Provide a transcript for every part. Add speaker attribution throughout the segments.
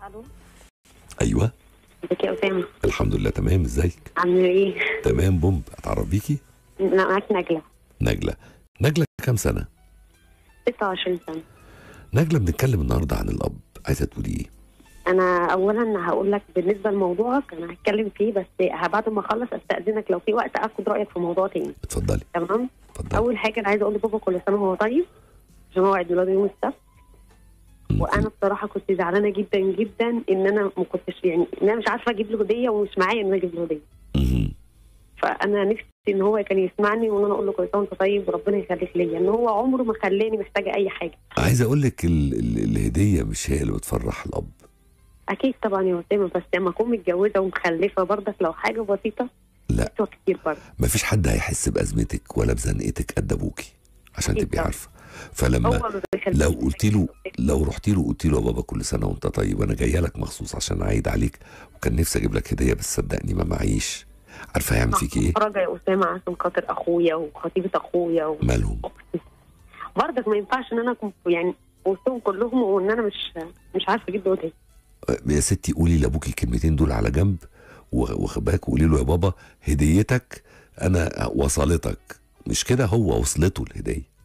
Speaker 1: الو
Speaker 2: ايوه
Speaker 1: ازيك يا اسامه
Speaker 2: الحمد لله تمام ازيك
Speaker 1: عامل ايه؟
Speaker 2: تمام بومب اتعرف بيكي
Speaker 1: انا معاك نجله
Speaker 2: نجله نجله كام سنه
Speaker 1: 26 سنه
Speaker 2: نجله بنتكلم النهارده عن الاب عايزه تقولي ايه
Speaker 1: انا اولا هقول لك بالنسبه لموضوعك انا هتكلم فيه بس بعد ما اخلص استاذنك لو في وقت اخد رايك في موضوع تاني
Speaker 2: اتفضلي
Speaker 1: تمام؟
Speaker 2: اتفضلي
Speaker 1: اول حاجه انا عايزه اقول لبابا كل سنه وهو طيب عشان هو عيد ميلاده يوم السبت
Speaker 2: م-
Speaker 1: وانا بصراحه كنت زعلانه جدا جدا ان انا ما كنتش يعني ان انا مش عارفه اجيب له هديه ومش معايا ان انا اجيب له هديه
Speaker 2: مهم.
Speaker 1: فانا نفسي ان هو كان يسمعني وان انا اقول له كل سنه وانت طيب وربنا يخليك ليا ان هو عمره ما خلاني محتاجه اي حاجه
Speaker 2: عايز اقول لك ال- ال- الهديه مش هي اللي بتفرح الاب
Speaker 1: اكيد طبعا يا اسامه بس لما اكون متجوزه ومخلفه برضك لو حاجه بسيطه
Speaker 2: لا.
Speaker 1: بتسوى كتير برضه
Speaker 2: مفيش حد هيحس بازمتك ولا بزنقتك قد ابوكي عشان
Speaker 1: أكيد
Speaker 2: تبقي
Speaker 1: طبعا.
Speaker 2: عارفه فلما
Speaker 1: هو ما بيخلينيش
Speaker 2: لو قلت له لو رحت له قلت له يا بابا كل سنه وانت طيب وانا جايه لك مخصوص عشان اعيد عليك وكان نفسي اجيب لك هديه بس صدقني ما معيش عارفه هيعمل فيك ايه
Speaker 1: راجع يا اسامه عشان خاطر اخويا وخطيبه اخويا
Speaker 2: مالهم
Speaker 1: واختي برضك ما ينفعش ان انا اكون يعني وسطهم كلهم وان انا مش مش عارفه اجيب له هديه
Speaker 2: يا ستي قولي لابوكي الكلمتين دول على جنب و- واخد بالك وقولي له يا بابا هديتك انا وصلتك مش كده هو وصلته الهديه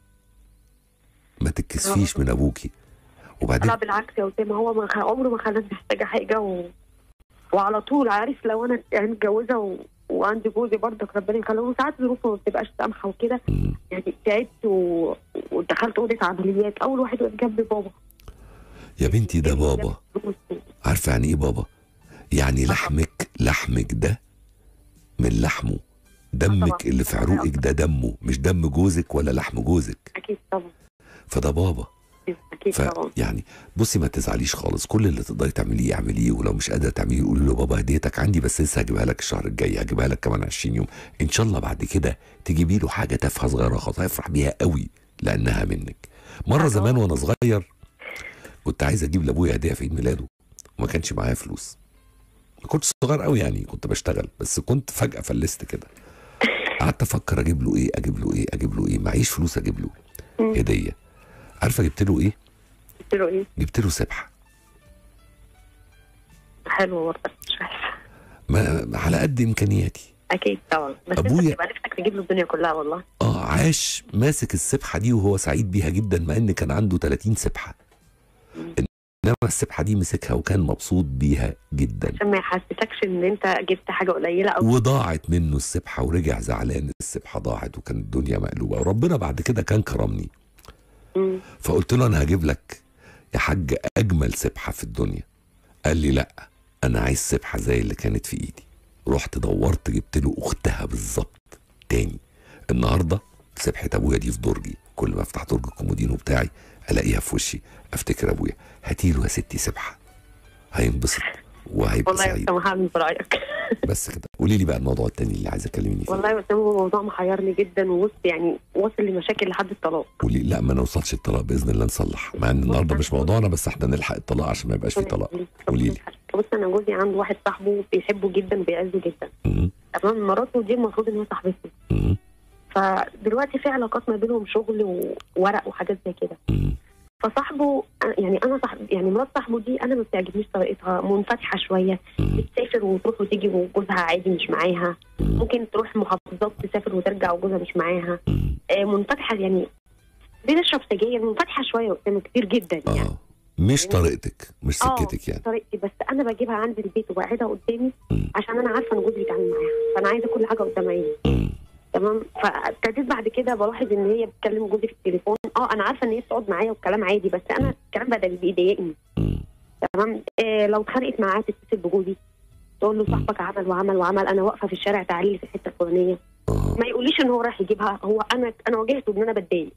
Speaker 2: ما تتكسفيش من ابوكي وبعدين
Speaker 1: لا بالعكس يا اسامه هو ما خ- عمره ما خلاني محتاجه حاجه و... وعلى طول عارف لو انا يعني متجوزه و... وعندي جوزي برضك ربنا يخليه ساعات ظروفه ما بتبقاش سامحه وكده
Speaker 2: مم.
Speaker 1: يعني تعبت و... ودخلت اوضه عمليات اول واحد وقف جنبي بابا
Speaker 2: يا بنتي ده بابا عارفه يعني ايه بابا يعني لحمك لحمك ده من لحمه دمك
Speaker 1: طبعا.
Speaker 2: اللي في عروقك ده دمه مش دم جوزك ولا لحم جوزك
Speaker 1: اكيد طبعا
Speaker 2: فده بابا
Speaker 1: اكيد
Speaker 2: ف
Speaker 1: طبعا
Speaker 2: يعني بصي ما تزعليش خالص كل اللي تقدري تعمليه اعمليه ولو مش قادره تعمليه قولي له بابا هديتك عندي بس لسه هجيبها لك الشهر الجاي هجيبها لك كمان 20 يوم ان شاء الله بعد كده تجيبي له حاجه تافهه صغيره خالص هيفرح بيها قوي لانها منك مره
Speaker 1: أيوة.
Speaker 2: زمان وانا صغير كنت عايز اجيب لابويا هديه في عيد ميلاده وما كانش معايا فلوس ما كنتش صغير قوي يعني كنت بشتغل بس كنت فجاه فلست كده قعدت افكر اجيب له ايه اجيب له ايه اجيب له ايه معيش فلوس اجيب له
Speaker 1: مم.
Speaker 2: هديه عارفه جبت له ايه
Speaker 1: قلت له ايه
Speaker 2: جبت له سبحه
Speaker 1: حلو برضك مش عارفه
Speaker 2: ما على قد امكانياتي
Speaker 1: اكيد طبعا بس انت
Speaker 2: أبويا-
Speaker 1: بتبقى نفسك تجيب له الدنيا كلها والله
Speaker 2: اه عاش ماسك السبحه دي وهو سعيد بيها جدا مع ان كان عنده 30 سبحه انما السبحه دي مسكها وكان مبسوط بيها جدا
Speaker 1: عشان ما يحسسكش ان انت جبت حاجه قليله او
Speaker 2: وضاعت منه السبحه ورجع زعلان السبحه ضاعت وكان الدنيا مقلوبه وربنا بعد كده كان كرمني
Speaker 1: مم.
Speaker 2: فقلت له انا هجيب لك يا حاج اجمل سبحه في الدنيا قال لي لا انا عايز سبحه زي اللي كانت في ايدي رحت دورت جبت له اختها بالظبط تاني النهارده سبحه ابويا دي في درجي كل ما افتح درج الكومودينو بتاعي الاقيها في وشي افتكر ابويا هاتي له يا ستي سبحه هينبسط وهيبقى
Speaker 1: والله يا
Speaker 2: سعيد
Speaker 1: اسامه هعمل برايك
Speaker 2: بس كده قولي لي بقى الموضوع التاني اللي عايزه تكلميني فيه
Speaker 1: والله يا اسامه هو موضوع محيرني جدا ووصل يعني وصل لمشاكل لحد الطلاق
Speaker 2: قولي لا ما نوصلش الطلاق باذن الله نصلح مع ان النهارده مش موضوعنا بس احنا نلحق الطلاق عشان ما يبقاش في طلاق قولي لي.
Speaker 1: بص انا جوزي عنده واحد صاحبه بيحبه جدا وبيعزه جدا
Speaker 2: مم.
Speaker 1: تمام مراته دي المفروض ان هي صاحبته
Speaker 2: مم.
Speaker 1: فدلوقتي في علاقات ما بينهم شغل وورق وحاجات زي كده
Speaker 2: مم.
Speaker 1: فصاحبه يعني انا صاحب يعني مرات صاحبه دي انا ما بتعجبنيش طريقتها منفتحه شويه
Speaker 2: مم.
Speaker 1: بتسافر وتروح وتيجي وجوزها عادي مش معاها
Speaker 2: مم.
Speaker 1: ممكن تروح محافظات تسافر وترجع وجوزها مش معاها
Speaker 2: مم.
Speaker 1: آه، منفتحه يعني بتشرب سجاير منفتحه شويه قدام كتير جدا يعني
Speaker 2: اه مش طريقتك مش
Speaker 1: آه،
Speaker 2: سكتك يعني
Speaker 1: طريقتي بس انا بجيبها عندي البيت وبقعدها قدامي
Speaker 2: مم.
Speaker 1: عشان انا عارفه ان جوزي بيتعامل معاها فانا عايزه كل حاجه قدام عيني
Speaker 2: مم.
Speaker 1: تمام فابتديت بعد كده بلاحظ ان هي بتكلم جوزي في التليفون اه انا عارفه ان هي بتقعد معايا والكلام عادي بس انا الكلام بدا بيضايقني
Speaker 2: مم.
Speaker 1: تمام آه لو اتخانقت معاه تتصل بجوزي تقول له صاحبك عمل وعمل وعمل انا واقفه في الشارع تعالي لي في الحته الفلانيه
Speaker 2: اه
Speaker 1: ما يقوليش ان هو رايح يجيبها هو انا انا واجهته ان انا بتضايق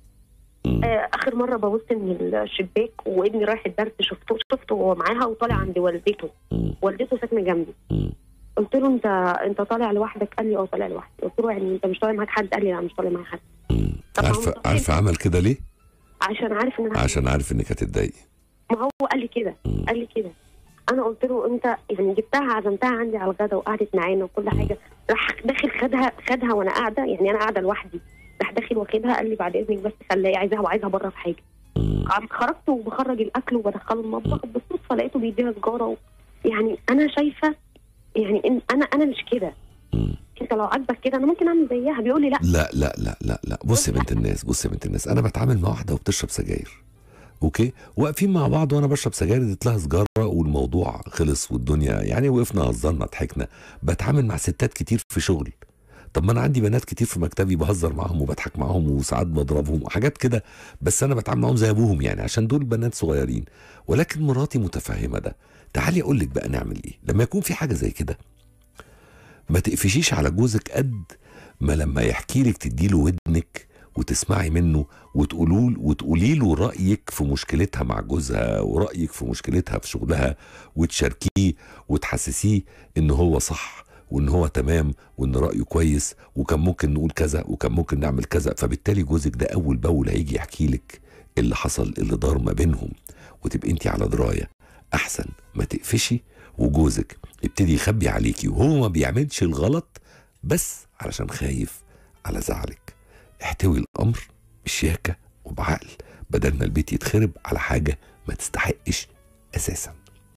Speaker 2: مم.
Speaker 1: آه اخر مره ببص من الشباك وابني رايح الدرس شفته شفته وهو معاها وطالع عند والدته
Speaker 2: مم.
Speaker 1: والدته ساكنه جنبي
Speaker 2: مم.
Speaker 1: قلت له انت انت طالع لوحدك قال لي اه طالع لوحدي قلت له يعني انت مش طالع معاك حد قال لي لا مش طالع معايا حد
Speaker 2: مم.
Speaker 1: طب
Speaker 2: عارفه
Speaker 1: هو-
Speaker 2: عارفه عمل كده ليه؟
Speaker 1: عشان عارف ان انا
Speaker 2: عشان عارف انك هتتضايقي
Speaker 1: ما هو قال لي كده
Speaker 2: مم.
Speaker 1: قال لي كده انا قلت له انت يعني جبتها عزمتها عندي على الغدا وقعدت معانا وكل حاجه راح داخل خدها خدها وانا قاعده يعني انا قاعده لوحدي راح داخل واخدها قال لي بعد اذنك بس خليها عايزاها وعايزها بره في حاجه
Speaker 2: مم.
Speaker 1: عم- خرجت وبخرج الاكل وبدخله المطبخ بصوت بالصدفه لقيته بيديها سجاره و... يعني انا شايفه يعني إن انا انا مش كده
Speaker 2: مم.
Speaker 1: انت لو عاجبك كده انا ممكن اعمل زيها بيقول لي لا
Speaker 2: لا لا لا لا لا بص يا بنت الناس بص يا بنت الناس انا بتعامل مع واحده وبتشرب سجاير اوكي واقفين مع بعض وانا بشرب سجاير اديت لها سجاره والموضوع خلص والدنيا يعني وقفنا هزرنا ضحكنا بتعامل مع ستات كتير في شغل طب ما انا عندي بنات كتير في مكتبي بهزر معاهم وبضحك معاهم وساعات بضربهم وحاجات كده بس انا بتعامل معاهم زي ابوهم يعني عشان دول بنات صغيرين ولكن مراتي متفهمه ده تعالي اقول لك بقى نعمل ايه لما يكون في حاجه زي كده ما تقفشيش على جوزك قد ما لما يحكي لك تدي له ودنك وتسمعي منه وتقولوا وتقولي له رايك في مشكلتها مع جوزها ورايك في مشكلتها في شغلها وتشاركيه وتحسسيه ان هو صح وان هو تمام وان رايه كويس وكان ممكن نقول كذا وكان ممكن نعمل كذا فبالتالي جوزك ده اول باول هيجي يحكي لك اللي حصل اللي دار ما بينهم وتبقي انت على درايه احسن ما تقفشي وجوزك يبتدي يخبي عليكي وهو ما بيعملش الغلط بس علشان خايف على زعلك احتوي الامر بشياكه وبعقل بدل ما البيت يتخرب على حاجه ما تستحقش اساسا